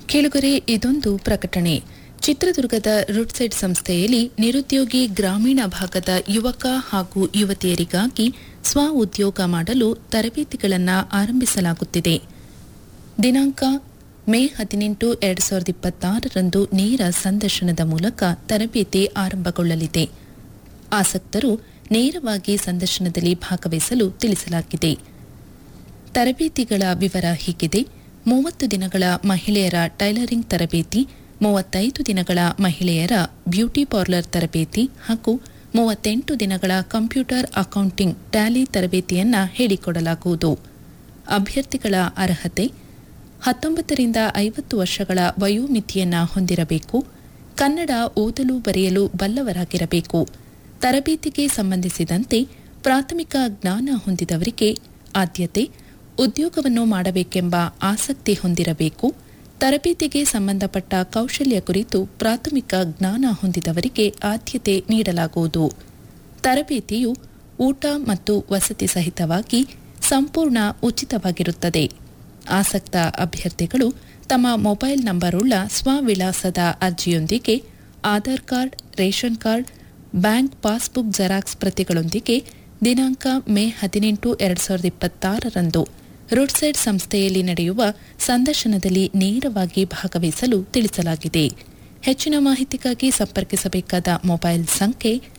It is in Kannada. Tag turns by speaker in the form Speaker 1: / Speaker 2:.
Speaker 1: ಕೇಳುಗರೆ ಇದೊಂದು ಪ್ರಕಟಣೆ ಚಿತ್ರದುರ್ಗದ ರುಡ್ಸೆಡ್ ಸಂಸ್ಥೆಯಲ್ಲಿ ನಿರುದ್ಯೋಗಿ ಗ್ರಾಮೀಣ ಭಾಗದ ಯುವಕ ಹಾಗೂ ಯುವತಿಯರಿಗಾಗಿ ಸ್ವ ಉದ್ಯೋಗ ಮಾಡಲು ತರಬೇತಿಗಳನ್ನು ಆರಂಭಿಸಲಾಗುತ್ತಿದೆ ದಿನಾಂಕ ಮೇ ಹದಿನೆಂಟು ಎರಡು ಸಾವಿರದ ಇಪ್ಪತ್ತಾರರಂದು ನೇರ ಸಂದರ್ಶನದ ಮೂಲಕ ತರಬೇತಿ ಆರಂಭಗೊಳ್ಳಲಿದೆ ಆಸಕ್ತರು ನೇರವಾಗಿ ಸಂದರ್ಶನದಲ್ಲಿ ಭಾಗವಹಿಸಲು ತಿಳಿಸಲಾಗಿದೆ ತರಬೇತಿಗಳ ವಿವರ ಹೀಗಿದೆ ಮೂವತ್ತು ದಿನಗಳ ಮಹಿಳೆಯರ ಟೈಲರಿಂಗ್ ತರಬೇತಿ ಮೂವತ್ತೈದು ದಿನಗಳ ಮಹಿಳೆಯರ ಬ್ಯೂಟಿ ಪಾರ್ಲರ್ ತರಬೇತಿ ಹಾಗೂ ಮೂವತ್ತೆಂಟು ದಿನಗಳ ಕಂಪ್ಯೂಟರ್ ಅಕೌಂಟಿಂಗ್ ಟ್ಯಾಲಿ ತರಬೇತಿಯನ್ನು ಹೇಳಿಕೊಡಲಾಗುವುದು ಅಭ್ಯರ್ಥಿಗಳ ಅರ್ಹತೆ ಹತ್ತೊಂಬತ್ತರಿಂದ ಐವತ್ತು ವರ್ಷಗಳ ವಯೋಮಿತಿಯನ್ನ ಹೊಂದಿರಬೇಕು ಕನ್ನಡ ಓದಲು ಬರೆಯಲು ಬಲ್ಲವರಾಗಿರಬೇಕು ತರಬೇತಿಗೆ ಸಂಬಂಧಿಸಿದಂತೆ ಪ್ರಾಥಮಿಕ ಜ್ಞಾನ ಹೊಂದಿದವರಿಗೆ ಆದ್ಯತೆ ಉದ್ಯೋಗವನ್ನು ಮಾಡಬೇಕೆಂಬ ಆಸಕ್ತಿ ಹೊಂದಿರಬೇಕು ತರಬೇತಿಗೆ ಸಂಬಂಧಪಟ್ಟ ಕೌಶಲ್ಯ ಕುರಿತು ಪ್ರಾಥಮಿಕ ಜ್ಞಾನ ಹೊಂದಿದವರಿಗೆ ಆದ್ಯತೆ ನೀಡಲಾಗುವುದು ತರಬೇತಿಯು ಊಟ ಮತ್ತು ವಸತಿ ಸಹಿತವಾಗಿ ಸಂಪೂರ್ಣ ಉಚಿತವಾಗಿರುತ್ತದೆ ಆಸಕ್ತ ಅಭ್ಯರ್ಥಿಗಳು ತಮ್ಮ ಮೊಬೈಲ್ ನಂಬರ್ ಉಳ್ಳ ಸ್ವವಿಳಾಸದ ಅರ್ಜಿಯೊಂದಿಗೆ Aadhaar card ration card bank passbook xerox ಪ್ರತಿಗಳೊಂದಿಗೆ ದಿನಾಂಕ ಮೇ ಹದಿನೆಂಟು ಎರಡು ಸಾವಿರದ ಇಪ್ಪತ್ತಾರರಂದು ರುಡ್ಸೈಡ್ ಸಂಸ್ಥೆಯಲ್ಲಿ ನಡೆಯುವ ಸಂದರ್ಶನದಲ್ಲಿ ನೇರವಾಗಿ ಭಾಗವಹಿಸಲು ತಿಳಿಸಲಾಗಿದೆ ಹೆಚ್ಚಿನ ಮಾಹಿತಿಗಾಗಿ ಸಂಪರ್ಕಿಸಬೇಕಾದ ಮೊಬೈಲ್ ಸಂಖ್ಯೆ